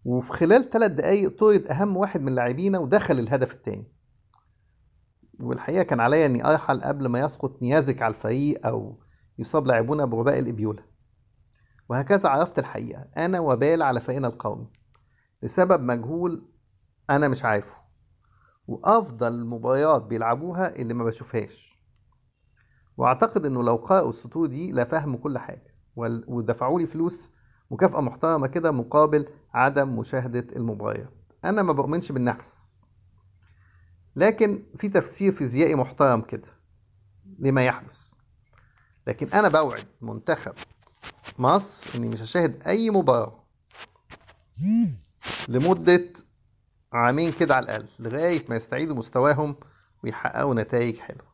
وفي خلال ثلاث دقايق طرد اهم واحد من لاعبينا ودخل الهدف الثاني والحقيقه كان عليا اني ارحل قبل ما يسقط نيازك على الفريق او يصاب لاعبونا بوباء الابيولا وهكذا عرفت الحقيقه انا وبال على فريقنا القومي لسبب مجهول انا مش عارفه وافضل المباريات بيلعبوها اللي ما بشوفهاش واعتقد انه لو قرأوا السطور دي لفهموا كل حاجه وال- ودفعوا لي فلوس مكافأة محترمة كده مقابل عدم مشاهدة المباريات أنا ما بؤمنش بالنحس لكن في تفسير فيزيائي محترم كده لما يحدث لكن أنا بوعد منتخب مصر إني مش هشاهد أي مباراة لمدة عامين كده على الأقل لغاية ما يستعيدوا مستواهم ويحققوا نتائج حلوة